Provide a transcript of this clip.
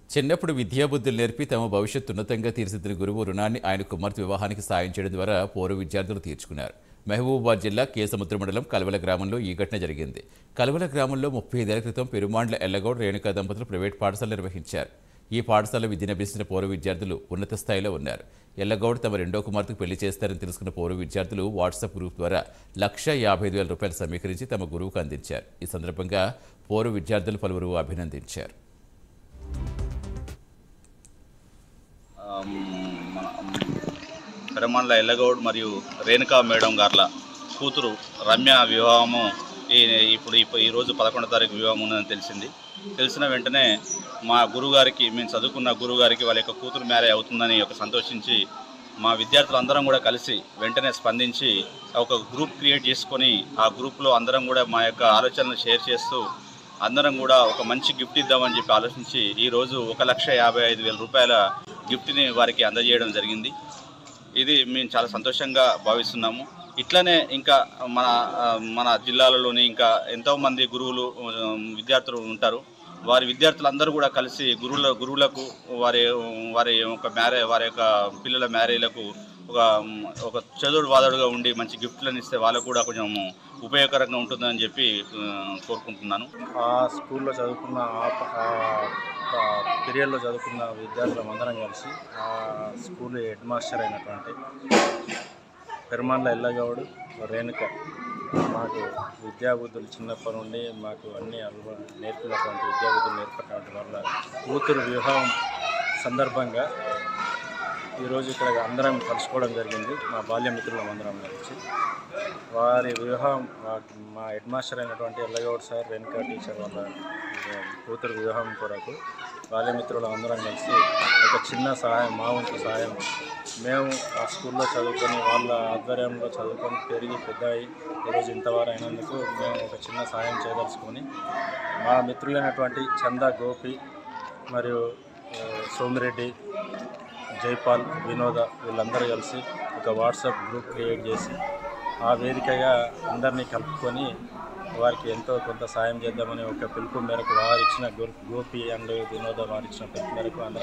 చిన్నప్పుడు విద్యాబుద్ధులు నేర్పి తమ భవిష్యత్తు ఉన్నతంగా తీర్చిదిద్దిన గురువు రుణాన్ని ఆయన కుమార్తె వివాహానికి సాయం చేయడం ద్వారా పూర్వ విద్యార్థులు తీర్చుకున్నారు మహబూబాబాద్ జిల్లా కేసముద్ర మండలం కలవల గ్రామంలో ఈ ఘటన జరిగింది కలవల గ్రామంలో ముప్పై ఐదేళ్ల క్రితం పెరుమాండ్ల ఎల్లగౌడ్ రేణుకా దంపతులు ప్రైవేట్ పాఠశాల నిర్వహించారు ఈ పాఠశాల విద్యనభ్యసించిన పూర్వ విద్యార్థులు ఉన్నత స్థాయిలో ఉన్నారు ఎల్లగౌడ్ తమ రెండో కుమార్తెకు పెళ్లి చేస్తారని తెలుసుకున్న పూర్వ విద్యార్థులు వాట్సాప్ గ్రూప్ ద్వారా లక్ష యాభై ఐదు వేల రూపాయలు సమీకరించి తమ గురువుకు అందించారు ఈ సందర్భంగా పూర్వ విద్యార్థులు పలువురు అభినందించారు ఆమ్, మన పెరమండ్ల ఎల్లగౌడ్ మరియు రేణుకా మేడం గార్ల కూతురు రమ్య వివాహము ఈ ఇప్పుడు ఇప్పుడు ఈరోజు పదకొండో తారీఖు వివాహం ఉందని తెలిసింది తెలిసిన వెంటనే మా గురుగారికి మేము చదువుకున్న గురుగారికి వాళ్ళ యొక్క కూతురు మ్యారేజ్ అవుతుందని ఒక సంతోషించి మా విద్యార్థులందరం కూడా కలిసి వెంటనే స్పందించి ఒక గ్రూప్ క్రియేట్ చేసుకొని ఆ గ్రూప్లో అందరం కూడా మా యొక్క ఆలోచనలు షేర్ చేస్తూ అందరం కూడా ఒక మంచి గిఫ్ట్ ఇద్దామని చెప్పి ఆలోచించి ఈరోజు ఒక లక్ష యాభై ఐదు వేల రూపాయల గిఫ్ట్ని వారికి అందజేయడం జరిగింది ఇది మేము చాలా సంతోషంగా భావిస్తున్నాము ఇట్లనే ఇంకా మన ఆ, మన జిల్లాలలోని ఇంకా ఎంతోమంది గురువులు ఆ, విద్యార్థులు ఉంటారు వారి విద్యార్థులందరూ కూడా కలిసి గురువుల గురువులకు వారి వారి యొక్క మ్యారే వారి యొక్క పిల్లల మ్యారేజ్లకు ఒక ఒక చదువుడు వాదడుగా ఉండి మంచి గిఫ్ట్లను ఇస్తే వాళ్ళకు కూడా కొంచెం ఉపయోగకరంగా ఉంటుందని చెప్పి ఆ, కోరుకుంటున్నాను ఆ స్కూల్లో చదువుకున్న ఆ ప- ఆ పీరియడ్లో చదువుకున్న విద్యార్థులం అందరం కలిసి ఆ స్కూల్ హెడ్ మాస్టర్ అయినటువంటి పెరుమాన్ల ఎల్లగౌడు రేణుక మాకు విద్యాబుద్ధులు చిన్నప్పటి నుండి మాకు అన్ని అలవా నేర్పినటువంటి విద్యాబుద్ధులు నేర్పటువంటి వల్ల కూతురు వివాహం సందర్భంగా ఈరోజు ఇక్కడ అందరం కలుసుకోవడం జరిగింది మా బాల్య మిత్రులం అందరం కలిసి వారి వివాహం మా- మా హెడ్ మాస్టర్ అయినటువంటి ఎల్లగౌడ్ సార్ రేణుకా టీచర్ వాళ్ళ కూతురు వివాహం కొరకు బాల్య మిత్రులు అందరం కలిసి ఒక చిన్న సహాయం మా వంతు సహాయం మేము ఆ స్కూల్లో చదువుకొని వాళ్ళ ఆధ్వర్యంలో చదువుకొని పెరిగి పెద్ద అయి ఈరోజు ఇంతవారు అయినందుకు మేము ఒక చిన్న సహాయం చేయదలుచుకొని మా మిత్రులైనటువంటి చందా గోపి మరియు ఆ, సోమిరెడ్డి జైపాల్ వినోద వీళ్ళందరూ కలిసి ఒక వాట్సాప్ గ్రూప్ క్రియేట్ చేసి ఆ వేదికగా అందరినీ కలుపుకొని వారికి ఎంతో కొంత సాయం చేద్దామని ఒక పిలుపు మేరకు వారు ఇచ్చిన గో- గోపి అండ్ వినోద వారు ఇచ్చిన పిలుపు మేరకు అందరం